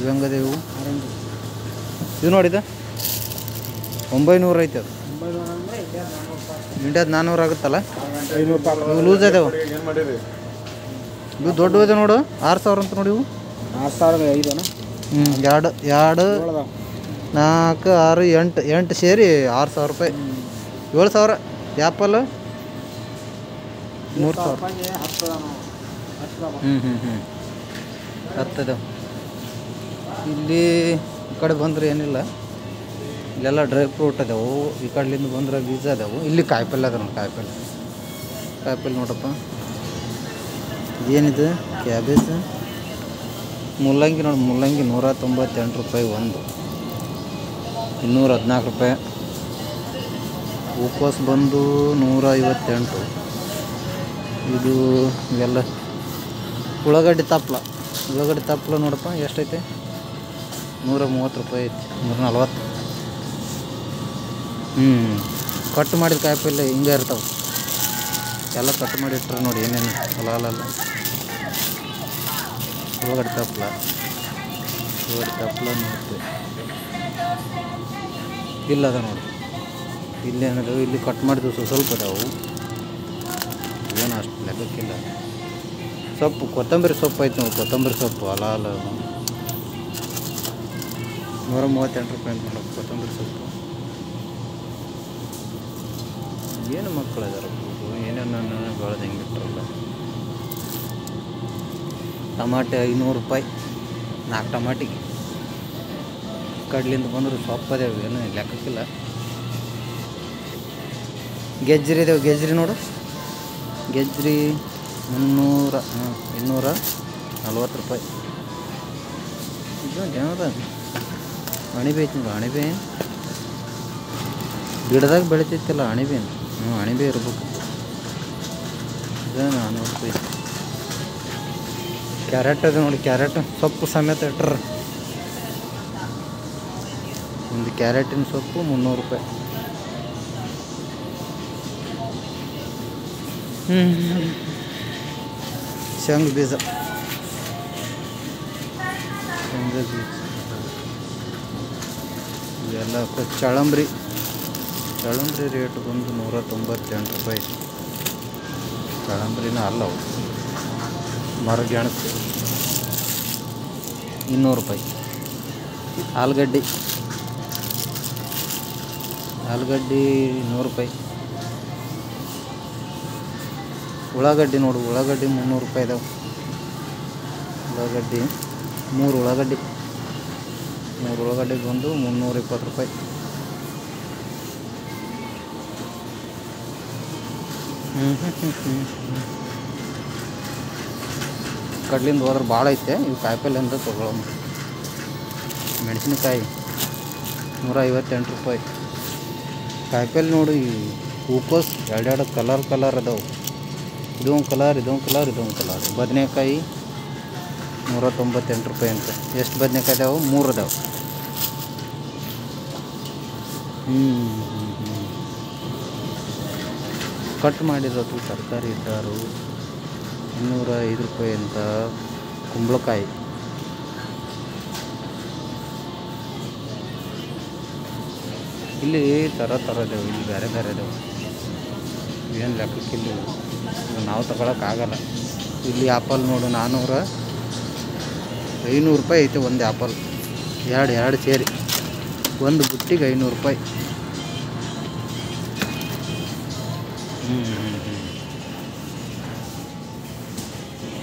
ಇವು ಹೆಂಗದೆ ಇವು ಇದು ನೋಡಿದ ಒಂಬೈನೂರು ಐತೆ ಅದು ಒಂಬೈನೂರ ಅಂದರೆ ಇದೆ ನಾನ್ನೂರು ರೂಪಾಯಿ ಇಂಡಿಯಾದ ನಾನ್ನೂರು ಆಗುತ್ತಲ್ಲ ಐನೂರು ರೂಪಾಯಿ ಇವು ಲೂಸ್ ಅದಾವ ಏನು ಮಾಡಿರಿ ಇವು ದೊಡ್ಡ ಇದೆ ನೋಡು ಆರು ಸಾವಿರ ಅಂತ ನೋಡಿ ಇವು ಆರು ಸಾವಿರದ ಐದನ ಹ್ಞೂ ಎರಡು ಎರಡು ಏಳದ ನಾಲ್ಕು ಆರು ಎಂಟು ಎಂಟು ಸೇರಿ ಆರು ಸಾವಿರ ರೂಪಾಯಿ ಏಳು ಸಾವಿರ ಆ್ಯಪಲ್ ಮೂರು ಸಾವಿರ ರೂಪಾಯಿಗೆ ಹತ್ತು ಅದಾವ ನಾವು. ಹತ್ತು ಅದಾವ. ಹ್ಞೂ ಹ್ಞೂ ಹ್ಞೂ ಹತ್ತದ ಇಲ್ಲಿ ಈ ಕಡೆ ಬಂದ್ರೆ ಏನಿಲ್ಲ ಇಲ್ಲೆಲ್ಲ ಡ್ರೈ ಫ್ರೂಟ್ ಅದಾವು ಈ ಕಡೆಲಿಂದ ಬಂದ್ರೆ ಬೀಜ ಅದಾವು ಇಲ್ಲಿ ಕಾಯಿಪಲ್ಲೆ ಅದ ನೋಡಿ ಕಾಯಿಪಲ್ಲೆ ಕಾಯಿಪಲ್ಲೆ ನೋಡಪ್ಪ ಏನಿದು ಕ್ಯಾಬೇಜ್ ಮುಲ್ಲಂಗಿ ನೋಡಿ ಮುಲ್ಲಂಗಿ ನೂರ ತೊಂಬತ್ತೆಂಟು ರೂಪಾಯಿ ಒಂದು ಇನ್ನೂರ ಹದಿನಾಲ್ಕು ರೂಪಾಯಿ ಹೂಕೋಸು ಬಂದು ನೂರ ಐವತ್ತೆಂಟು ಇದು ಇವೆಲ್ಲ ಉಳ್ಳಾಗಡ್ಡಿ ತಪ್ಪಲ ಉಳ್ಳಾಗಡ್ಡಿ ತಪ್ಪಲ ನೋಡಪ್ಪ ಎಷ್ಟೈತೆ ನೂರ ಮೂವತ್ತು ರೂಪಾಯಿ ಐತಿ ನೂರ ನಲ್ವತ್ತು ಹ್ಞೂ ಕಟ್ ಮಾಡಿದ ಕಾಯಿಪಲ್ಲೆ ಹಿಂಗೆ ಇರ್ತಾವೆ ಎಲ್ಲ ಕಟ್ ಮಾಡಿ ಇಟ್ಟರೆ ನೋಡಿ ಏನೇನು ಅಲ್ಲ ಅಲ್ಲ ಅಲ್ಲ ಉಳ್ಳಾಗಡ್ಡಿ ತಪ್ಪಲ ಉಳ್ಳಾಗಡ್ಡಿ ತಪ್ಪಲ ನೋಡ್ತೀವಿ ಇಲ್ಲ ಅದ ನೋಡಿ ಇಲ್ಲಿ ಏನದಾವು ಇಲ್ಲಿ ಕಟ್ ಮಾಡಿದ್ವು ಸ್ವಲ್ಪ ಸ್ವಲ್ಪ ಅದಾವು ಏನು ಅಷ್ಟು ಲೆಕ್ಕಕ್ಕಿಲ್ಲ ಸೊಪ್ಪು ಕೊತ್ತಂಬರಿ ಸೊಪ್ಪು ಐತೆ ನೋಡಿ ಕೊತ್ತಂಬರಿ ಸೊಪ್ಪು ಅಲ್ಲ ಅಲ್ಲ ನೂರ ಮೂವತ್ತೆಂಟು ರೂಪಾಯಿ ಅಂತ ನೋಡೋದು ಕೊತ್ತಂಬರಿ ಸೊಪ್ಪು ಏನು ಮಕ್ಕಳು ಇದಾರೆ ಏನೇನು ಬೆಳೆದು ಹೆಂಗಿಟ್ರಲ್ಲ ಟಮಾಟೆ ಐನೂರು ರೂಪಾಯಿ ನಾಲ್ಕು ಟಮಾಟಿಗೆ ಕಡ್ಲಿಂದ ಬಂದ್ರೆ ಸೊಪ್ಪು ಅದಾವೆ ಏನು ಲೆಕ್ಕಕ್ಕಿಲ್ಲ ಗೆಜ್ಜರಿ ಇದಾವೆ ಗೆಜ್ಜರಿ ನೋಡು ಗೆಜ್ಜರಿ ಮುನ್ನೂರ ಹಾಂ ಇನ್ನೂರ ನಲ್ವತ್ತು ರೂಪಾಯಿ ಇದು ಯಾವ್ದು ಅಣಿಬೆ ಐತಿ ನೋಡಿ ಅಣಿಬೆ ಗಿಡದಾಗ ಬೆಳಿತೈತಿಲ್ಲ ಅಣಿಬೆ ಹ್ಞೂ ಅಣಿಬೆ ಇರ್ಬೇಕು ಇದು ನಾನ್ನೂರು ರೂಪಾಯಿ ಕ್ಯಾರೆಟ್ ಅದ ನೋಡಿ ಕ್ಯಾರೆಟ್ ಸೊಪ್ಪು ಸಮೇತ ಇಟ್ರ ಒಂದು ಕ್ಯಾರೆಟಿನ ಸೊಪ್ಪು ಮುನ್ನೂರು ರೂಪಾಯಿ ಹ್ಞೂ ಶೇಂಗ ಬೀಜ ಶೇಂಗ ಬೀಜ ಇವೆಲ್ಲ ಕ- ಚಳಂಬ್ರಿ ಚಳಂಬ್ರಿ ರೇಟ್ ಬಂದು ನೂರ ತೊಂಬತ್ತೆಂಟು ರೂಪಾಯಿ ಚಳಂಬ್ರಿನ ಅಲ್ಲವು ಮರಗೆಣಸು ಇನ್ನೂರು ರೂಪಾಯಿ ಆಲೂಗಡ್ಡಿ ಆಲೂಗಡ್ಡಿ ನೂರು ರೂಪಾಯಿ ಉಳ್ಳಾಗಡ್ಡಿ ನೋಡು ಉಳ್ಳಾಗಡ್ಡಿ ಮುನ್ನೂರು ರೂಪಾಯಿ ಇದಾವೆ ಉಳ್ಳಾಗಡ್ಡಿ ಮೂರು ಉಳ್ಳಾಗಡ್ಡಿ ಮೂರು ಉಳ್ಳಾಗಡ್ಡಿ ಬಂದು ಮುನ್ನೂರ ಇಪ್ಪತ್ತು ರೂಪಾಯಿ ಹ್ಞೂ ಹ್ಞೂ ಹ್ಞೂ ಹ್ಞೂ ಕಡ್ಲಿಂದ ಹೋದ್ರೆ ಭಾಳ ಐತೆ ಇವು ಕಾಯಿಪಲ್ಲೆ ಅಂತ ತೊಗೊಳಮ್ಮ ಮೆಣಸಿನಕಾಯಿ ನೂರ ಐವತ್ತೆಂಟು ರೂಪಾಯಿ ಕಾಯಿಪಲ್ಲೆ ನೋಡಿ ಈ ಹೂಕೋಸ್ ಎರಡೆರಡು ಕಲರ್ ಕಲರ್ ಅದಾವೆ ಇದೊಂದು ಕಲರ್ ಇದೊಂದು ಕಲರ್ ಇದೊಂದು ಕಲರ್ ಬದನೆಕಾಯಿ ನೂರ ತೊಂಬತ್ತೆಂಟು ರೂಪಾಯಿ ಅಂತ ಎಷ್ಟು ಬದನೆಕಾಯಿ ಇದಾವೆ ಮೂರು ಅದಾವೆ ಹ್ಞೂ ಹ್ಞೂ ಹ್ಞೂ ಕಟ್ ಮಾಡಿರೋದು ತರಕಾರಿ ಇದ್ದಾರು ಇನ್ನೂರ ಐದು ರೂಪಾಯಿ ಅಂತ ಕುಂಬಳಕಾಯಿ ಇಲ್ಲಿ ಥರ ಥರ ಇದಾವೆ ಇಲ್ಲಿ ಬೇರೆ ಬೇರೆ ಇದಾವೆ ಏನು ಲೆಕ್ಕಕ್ಕಿಲ್ಲ ಇವು. ಇವು ನಾವು ತಗೊಳಕ್ಕಾಗಲ್ಲ ಇಲ್ಲಿ ಆ್ಯಪಲ್ ನೋಡು ನಾನ್ನೂರ ಐನೂರು ರೂಪಾಯಿ ಐತೆ ಒಂದು ಆ್ಯಪಲ್ ಎರಡು ಎರಡು ಸೇರಿ ಒಂದು ಬುಟ್ಟಿಗೆ ಐನೂರು ರೂಪಾಯಿ ಹ್ಞೂ